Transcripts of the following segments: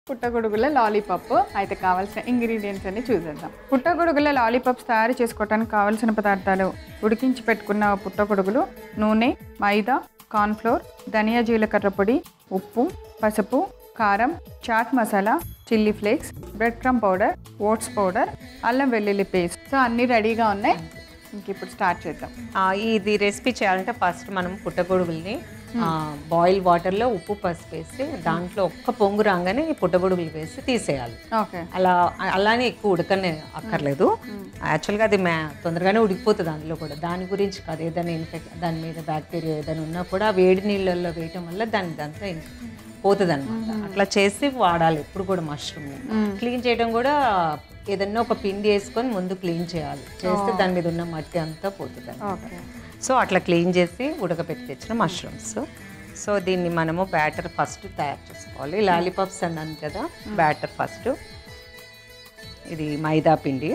పుట్టగొడుగుల లాలీపాప్ అయితే కావాల్సిన ఇంగ్రీడియంట్స్ అన్ని చూసేద్దాం పుట్టగొడుగుల లాలీపాప్స్ తయారు చేసుకోవడానికి కావాల్సిన పదార్థాలు ఉడికించి పెట్టుకున్న పుట్టగొడుగులు నూనె మైదా కార్న్ఫ్లోర్ ధనియా జీలకర్ర పొడి ఉప్పు పసుపు కారం chaat masala chilli flakes bread crumb powder oats powder అల్లం వెల్లుల్లి పేస్ట్ సో అన్నీ రెడీగా ఉన్నాయి ఇంక ఇప్పుడు స్టార్ట్ చేద్దాం ఆ, ఇది రెసిపీ చేయాలంటే ఫస్ట్ మనం పుట్టగొడుగుల్ని బాయిల్ వాటర్లో ఉప్పు పసుపు వేసి దాంట్లో ఒక్క పొంగు రాగానే ఈ పుట్టగొడుగులు వేసి తీసేయాలి ఓకే అలా అలానే ఎక్కువ ఉడకనే అక్కర్లేదు యాక్చువల్గా అది మ్యా తొందరగానే ఉడికిపోతుంది అందులో కూడా దాని గురించి కాదు ఏదైనా ఇన్ఫెక్ట్ దాని మీద బ్యాక్టీరియా ఏదైనా ఉన్నా కూడా ఆ వేడి నీళ్ళల్లో వేయటం వల్ల దాని దాంతో ఇన్- పోతుంది అనమాట అట్లా చేసి వాడాలి ఎప్పుడు కూడా మష్రూమ్ని క్లీన్ చేయడం కూడా ఏదన్నా ఒక పిండి వేసుకొని ముందు క్లీన్ చేయాలి చేస్తే దాని మీద ఉన్న మట్టి అంతా పోతుంది ఓకే సో అట్లా క్లీన్ చేసి ఉడకబెట్టి తెచ్చిన మష్రూమ్స్ సో దీన్ని మనము బ్యాటర్ ఫస్ట్ తయారు చేసుకోవాలి లాలీపాప్స్ అన్నాను కదా బ్యాటర్ ఫస్ట్ ఇది మైదా పిండి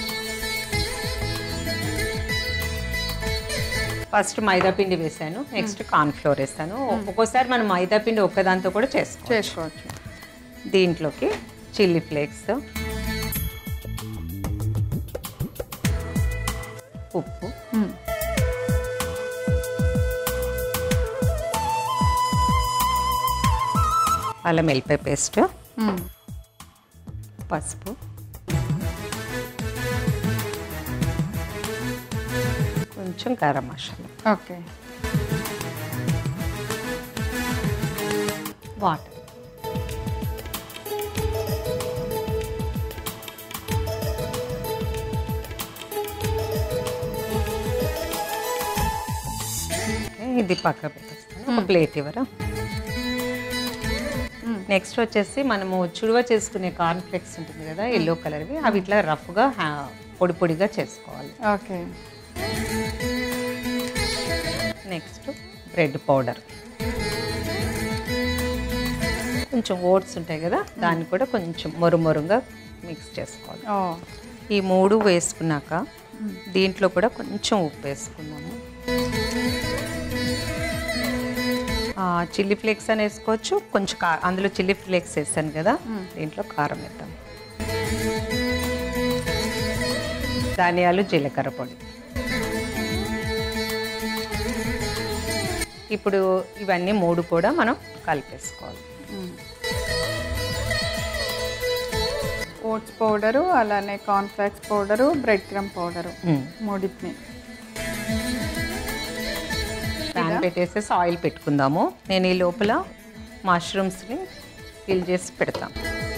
ఫస్ట్ మైదా పిండి వేసాను నెక్స్ట్ కార్న్ ఫ్లోర్ వేస్తాను ఒక్కోసారి మనం మైదా పిండి ఒక్కదాంతో కూడా చేసుకోవాలి చేసుకోవచ్చు దీంట్లోకి చిల్లీ ఫ్లేక్స్ ఉప్పు మ్మ్. అల్లం వెల్లిపాయ పేస్ట్ మ్మ్. పసుపు కొంచెం గరం మసాలా ఓకే వాటర్ ఇది పక్క పెట్టేస్తాను ఒక ప్లేట్ ఇవ్వరా నెక్స్ట్ వచ్చేసి మనము చుడువ చేసుకునే కార్న్ ఫ్లెక్స్ ఉంటుంది కదా ఎల్లో కలర్వి అవి ఇట్లా రఫ్గా పొడి పొడిగా చేసుకోవాలి ఓకే నెక్స్ట్ బ్రెడ్ పౌడర్ కొంచెం ఓట్స్ ఉంటాయి కదా దాన్ని కూడా కొంచెం మొరుమొరుగా మిక్స్ చేసుకోవాలి ఓ ఈ మూడు వేసుకున్నాక దీంట్లో కూడా కొంచెం ఉప్పు వేసుకున్నాము చిల్లీ ఫ్లేక్స్ అని వేసుకోవచ్చు కొంచెం కా అందులో చిల్లీ ఫ్లేక్స్ వేసాను కదా దీంట్లో కారం వేద్దాం ధనియాలు జీలకర్ర పొడి ఇప్పుడు ఇవన్నీ మూడు కూడా మనం కలిపేసుకోవాలి ఓట్స్ పౌడరు అలానే cornflakes powder bread crumb powder మ్మ్. మూడింటిని ప్యాన్ పెట్టేసేసి ఆయిల్ పెట్టుకుందాము నేను ఈ లోపల మష్రూమ్స్ని ఫిల్ చేసి పెడతాం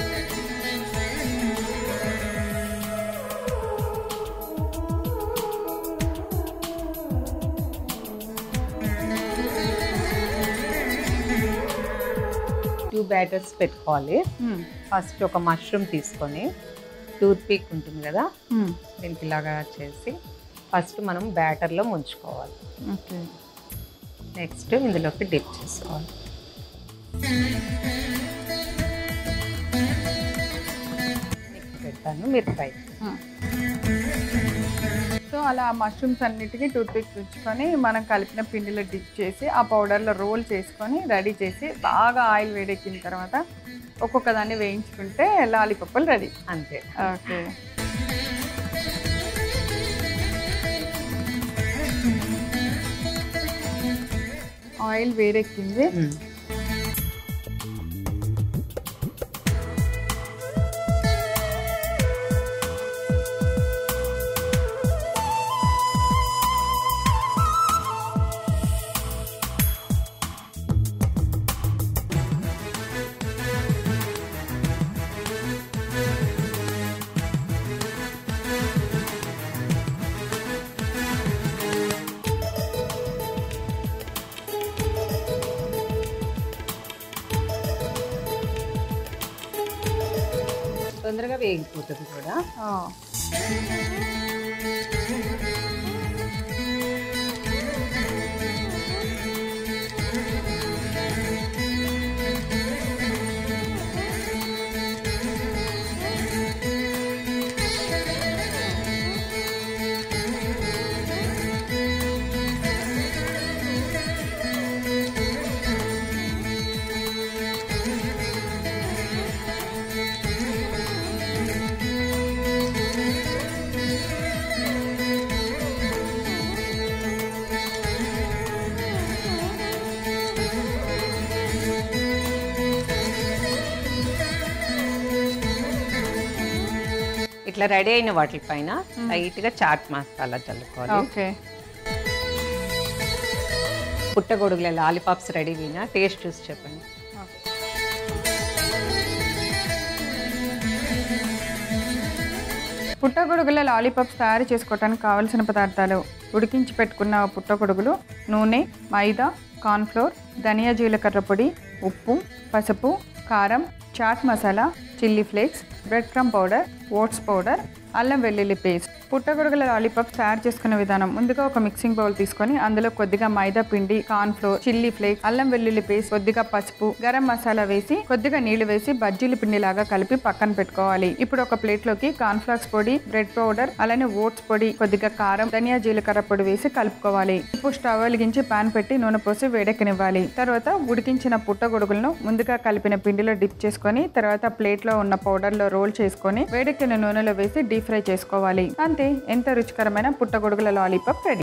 టూ బ్యాటర్స్ పెట్టుకోవాలి మ్మ్. ఫస్ట్ ఒక మష్రూమ్ తీసుకొని టూత్ పిక్ ఉంటుంది కదా మ్మ్. దీనికి ఇలాగా చేసి ఫస్ట్ మనం బ్యాటర్లో ముంచుకోవాలి ఓకే నెక్స్ట్ ఇందులోకి డిప్ చేసుకోవాలి మీకు పెడతాను మీరు ట్రై సో అలా మష్రూమ్స్ అన్నిటికీ టూత్ పిక్ ఉంచుకొని మనం కలిపిన పిండిలో డిప్ చేసి ఆ పౌడర్లో రోల్ చేసుకొని రెడీ చేసి బాగా ఆయిల్ వేడెక్కిన తర్వాత ఒక్కొక్క దాన్ని వేయించుకుంటే లాలీపప్పులు రెడీ అంతే ఓకే ఆయిల్ వేడెక్కింది తొందరగా వేగిపోతుంది కూడా ఆ. ఇట్లా రెడీ అయిన వాటి పైన లైట్గా చాట్ మసాలా చల్లుకోవాలి ఓకే పుట్టగొడుగుల లాలీపాప్స్ రెడీ అయినా టేస్ట్ చూసి చెప్పండి పుట్టగొడుగుల లాలీపాప్స్ తయారు చేసుకోవడానికి కావలసిన పదార్థాలు ఉడికించి పెట్టుకున్న పుట్టగొడుగులు నూనె మైదా కార్న్ఫ్లోర్ ధనియా జీలకర్ర పొడి ఉప్పు పసుపు కారం chaat masala chilli flakes bread crumb powder oats powder అల్లం వెల్లుల్లి పేస్ట్ పుట్టగొడుగుల లాలీపాప్స్ తయారు చేసుకునే విధానం ముందుగా ఒక మిక్సింగ్ బౌల్ తీసుకొని అందులో కొద్దిగా మైదా పిండి కార్న్ ఫ్లోర్ చిల్లీ ఫ్లేక్స్ అల్లం వెల్లుల్లి పేస్ట్ కొద్దిగా పసుపు గరం మసాలా వేసి కొద్దిగా నీళ్లు వేసి బజ్జీల పిండిలాగా కలిపి పక్కన పెట్టుకోవాలి ఇప్పుడు ఒక ప్లేట్ లోకి కార్న్ ఫ్లాక్స్ పొడి బ్రెడ్ పౌడర్ అలానే ఓట్స్ పొడి కొద్దిగా కారం ధనియా జీలకర్ర పొడి వేసి కలుపుకోవాలి ఇప్పుడు స్టవ్ వెలిగించి పాన్ పెట్టి నూనె పోసి వేడెక్కనివ్వాలి తర్వాత ఉడికించిన పుట్టగొడుగులను ముందుగా కలిపిన పిండిలో డిప్ చేసుకొని తర్వాత ప్లేట్ లో ఉన్న పౌడర్ లో రోల్ చేసుకొని వేడెక్కిన నూనెలో వేసి డీప్ ఫ్రై చేసుకోవాలి అంతే ఎంత రుచికరమైన పుట్టగొడుగుల లాలీపాప్ రెడీ